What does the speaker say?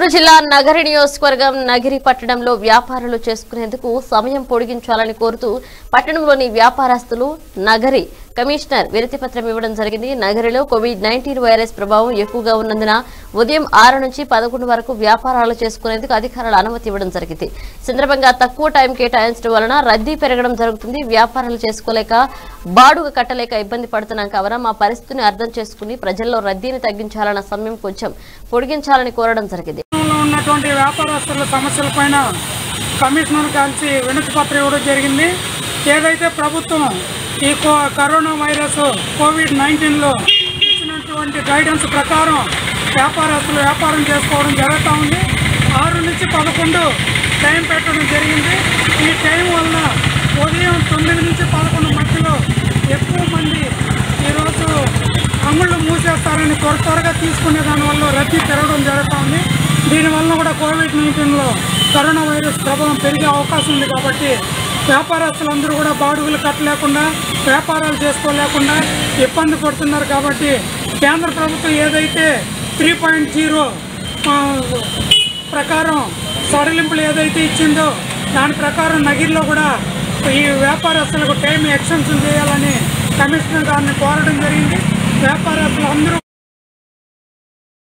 కర్నూలు జిల్లా నగరి నియోజకవర్గం నగిరి పట్టణంలో వ్యాపారాలు చేసుకునేందుకు సమయం పొడిగించాలని కోరుతూ పట్టణంలోని వ్యాపారస్తులు నగరి కమిషనర్ వినతిపత్రం ఇవ్వడం జరిగింది నగరిలో కోవిడ్ నైన్టీన్ వైరస్ ప్రభావం ఎక్కువగా ఉన్నందున ఉదయం ఆరు నుంచి పదకొండు వరకు వ్యాపారాలు చేసుకునేందుకు అధికారులు అనుమతి ఇవ్వడం జరిగింది ఈ సందర్భంగా తక్కువ టైం కేటాయించడం వలన రద్దీ పెరగడం జరుగుతుంది వ్యాపారాలు చేసుకోలేక బాడుగ కట్టలేక ఇబ్బంది పడుతున్నాం కావున మా పరిస్థితిని అర్థం చేసుకుని ప్రజల్లో రద్దీని తగ్గించాలన్న సమయం కొంచెం పొడిగించాలని కోరడం జరిగింది లో ఉన్నటువంటి వ్యాపారస్తుల సమస్యలపైన కమిషనర్ కలిసి వినతి పత్రం ఇవ్వడం జరిగింది ఏదైతే ప్రభుత్వం ఈ కో కరోనా వైరస్ కోవిడ్ నైన్టీన్లో ఇచ్చినటువంటి గైడెన్స్ ప్రకారం వ్యాపారస్తులు వ్యాపారం చేసుకోవడం జరుగుతూ ఉంది ఆరు నుంచి పదకొండు టైం పెట్టడం జరిగింది ఈ టైం వల్ల ఉదయం తొమ్మిది నుంచి పదకొండు మధ్యలో ఎక్కువ మంది ఈరోజు అంగుళ్ళు మూసేస్తారని త్వర త్వరగా తీసుకునే దానివల్ల రద్దీ పెరగడం జరుగుతూ ఉంది దీనివల్ల కూడా కోవిడ్ నైన్టీన్లో కరోనా వైరస్ ప్రభావం పెరిగే అవకాశం ఉంది కాబట్టి వ్యాపారస్తులందరూ కూడా బాడుగులు కట్టలేకుండా వ్యాపారాలు చేసుకోలేకుండా ఇబ్బంది పడుతున్నారు కాబట్టి కేంద్ర ప్రభుత్వం ఏదైతే త్రీ పాయింట్ జీరో ప్రకారం సడలింపులు ఏదైతే ఇచ్చిందో దాని ప్రకారం నగిరిలో కూడా ఈ వ్యాపారస్తులకు టైం ఎక్స్టెన్షన్ చేయాలని కమిషనర్ గారిని కోరడం జరిగింది వ్యాపారస్తులు అందరూ